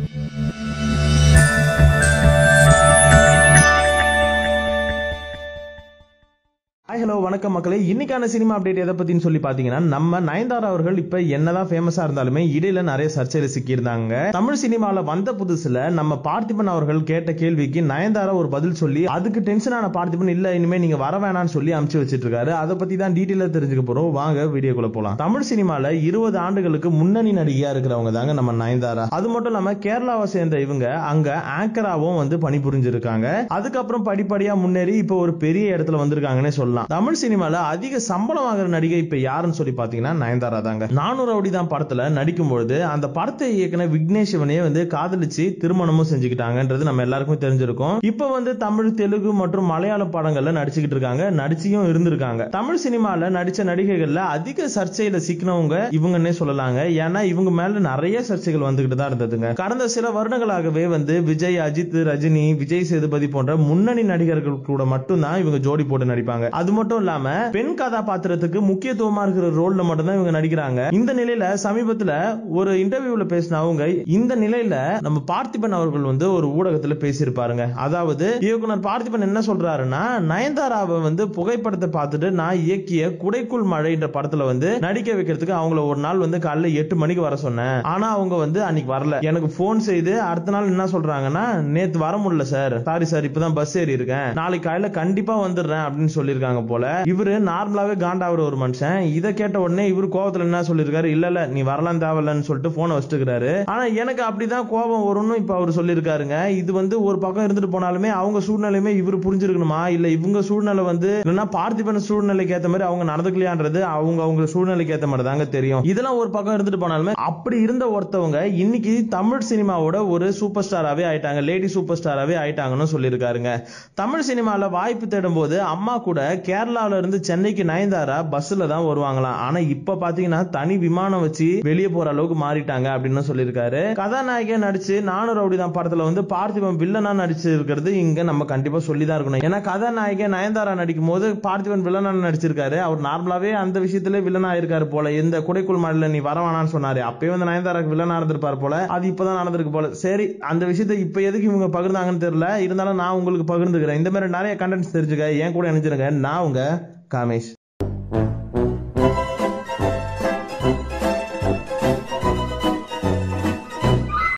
hi hello வணக்கம் மக்களே இன்னைக்கான சினிமா அப்டேட் எதை பத்தின்னு சொல்லி பாத்தீங்கன்னா நம்ம நயன்தாரா அவர்கள் இப்ப என்னதான் ஃபேமஸா இருந்தாலுமே இடையில நிறைய சர்ச்சையில சிக்கியிருந்தாங்க தமிழ் சினிமால வந்த புதுசுல நம்ம பார்த்திபன் அவர்கள் கேட்ட கேள்விக்கு நயன்தாரா ஒரு பதில் சொல்லி அதுக்கு டென்ஷனான பார்த்திபன் இல்ல இனிமே நீங்க வர வேணாம்னு சொல்லி அமுச்சு வச்சிட்டு இருக்காரு அதை பத்தி தான் டீட்டெயிலா தெரிஞ்சுக்க போறோம் வாங்க வீடியோக்குள்ள போலாம் தமிழ் சினிமால இருபது ஆண்டுகளுக்கு முன்னணி நடிகையா இருக்கிறவங்க தாங்க நம்ம நயன்தாரா அது மட்டும் இல்லாம கேரளாவை சேர்ந்த இவங்க அங்க ஆங்கராவும் வந்து பணிபுரிஞ்சிருக்காங்க அதுக்கப்புறம் படிப்படியா முன்னேறி இப்போ ஒரு பெரிய இடத்துல வந்திருக்காங்கன்னே சொல்லலாம் தமிழ் சினிமால அதிக சம்பளம் வாங்குற நடிகை இப்ப யாருன்னு சொல்லி பாத்தீங்கன்னா நயன்தாரா தாங்க நானூறு ரவுடி தான் படத்துல நடிக்கும் பொழுது அந்த படத்தை இயக்குன விக்னேஷ் சிவனையே வந்து காதலிச்சு திருமணமும் செஞ்சுக்கிட்டாங்கன்றது நம்ம எல்லாருக்கும் தெரிஞ்சிருக்கும் இப்ப வந்து தமிழ் தெலுங்கு மற்றும் மலையாள படங்கள்ல நடிச்சுக்கிட்டு இருக்காங்க நடிச்சியும் இருந்திருக்காங்க தமிழ் சினிமால நடிச்ச நடிகைகள்ல அதிக சர்ச்சையில சிக்கினவங்க இவங்கன்னே சொல்லலாங்க ஏன்னா இவங்க மேல நிறைய சர்ச்சைகள் வந்துகிட்டு தான் இருந்ததுங்க கடந்த சில வருடங்களாகவே வந்து விஜய் அஜித் ரஜினி விஜய் சேதுபதி போன்ற முன்னணி நடிகர்கள் கூட மட்டும்தான் இவங்க ஜோடி போட்டு நடிப்பாங்க அது மட்டும் இல்லாம பெண் கதாபாத்திரத்துக்கு முக்கியத்துவமா இருக்கிற ரோல்ல மட்டும்தான் இவங்க நடிக்கிறாங்க இந்த நிலையில சமீபத்துல ஒரு இன்டர்வியூல பேசின அவங்க இந்த நிலையில நம்ம பார்த்திபன் அவர்கள் வந்து ஒரு ஊடகத்துல பேசியிருப்பாருங்க அதாவது இயக்குனர் பார்த்திபன் என்ன சொல்றாருன்னா நயன்தாராவை வந்து புகைப்படத்தை பார்த்துட்டு நான் இயக்கிய குடைக்குள் மழைன்ற படத்துல வந்து நடிக்க வைக்கிறதுக்கு அவங்கள ஒரு நாள் வந்து காலைல எட்டு மணிக்கு வர சொன்னேன் ஆனா அவங்க வந்து அன்னைக்கு வரல எனக்கு போன் செய்து அடுத்த நாள் என்ன சொல்றாங்கன்னா நேத்து வர முடியல சார் சாரி சார் இப்பதான் பஸ் ஏறி இருக்கேன் நாளைக்கு காலையில கண்டிப்பா வந்துடுறேன் அப்படின்னு சொல்லியிருக்காங்க போல இவரு நார்மலாவே காண்டாவிற ஒரு மனுஷன் இதை கேட்ட உடனே இவரு கோவத்துல என்ன சொல்லிருக்காரு இல்ல இல்ல நீ வரலாம் தேவையில்லன்னு சொல்லிட்டு போனை வச்சுக்கிறாரு ஆனா எனக்கு அப்படிதான் கோபம் வரும்னு இப்ப அவர் சொல்லியிருக்காருங்க இது வந்து ஒரு பக்கம் இருந்துட்டு போனாலுமே அவங்க சூழ்நிலையுமே இவர் புரிஞ்சிருக்கணுமா இல்ல இவங்க சூழ்நிலை வந்து இல்லைன்னா பார்த்திபன் சூழ்நிலைக்கு ஏத்த மாதிரி அவங்க நடந்துக்கலையான்றது அவங்க அவங்க சூழ்நிலைக்கு ஏத்த மாதிரி தாங்க தெரியும் இதெல்லாம் ஒரு பக்கம் இருந்துட்டு போனாலுமே அப்படி இருந்த ஒருத்தவங்க இன்னைக்கு தமிழ் சினிமாவோட ஒரு சூப்பர் ஸ்டாராவே ஆயிட்டாங்க லேடி சூப்பர் ஸ்டாராவே ஆயிட்டாங்கன்னு சொல்லியிருக்காருங்க தமிழ் சினிமால வாய்ப்பு தேடும் போது அம்மா கூட கேரளால இருந்து சென்னைக்கு நயன்தாரா பஸ்ல தான் வருவாங்களாம் ஆனா இப்ப பாத்தீங்கன்னா தனி விமானம் வச்சு வெளியே போற அளவுக்கு மாறிட்டாங்க அப்படின்னு சொல்லியிருக்காரு கதாநாயகியா நடிச்சு நானூறு ரவுடி தான் படத்துல வந்து பார்த்திபன் வில்லனா நடிச்சு இருக்கிறது இங்க நம்ம கண்டிப்பா சொல்லிதான் இருக்கணும் ஏன்னா கதாநாயகி நயன்தாரா நடிக்கும் போது பார்த்திபன் வில்லனா நடிச்சிருக்காரு அவர் நார்மலாவே அந்த விஷயத்துல வில்லனா இருக்காரு போல எந்த குடைக்குள் மாடல நீ வரவானான்னு சொன்னாரு அப்பயே வந்து நயன்தாராக்கு வில்லனா இருந்திருப்பாரு போல அது இப்பதான் நடந்திருக்கு போல சரி அந்த விஷயத்தை இப்ப எதுக்கு இவங்க பகிர்ந்தாங்கன்னு தெரியல இருந்தாலும் நான் உங்களுக்கு பகிர்ந்துக்கிறேன் இந்த மாதிரி நிறைய கண்டென்ட்ஸ் தெரிஞ்சுக்க என் கூட இணைஞ்சிருங்க நான் உங்க காமேஷ்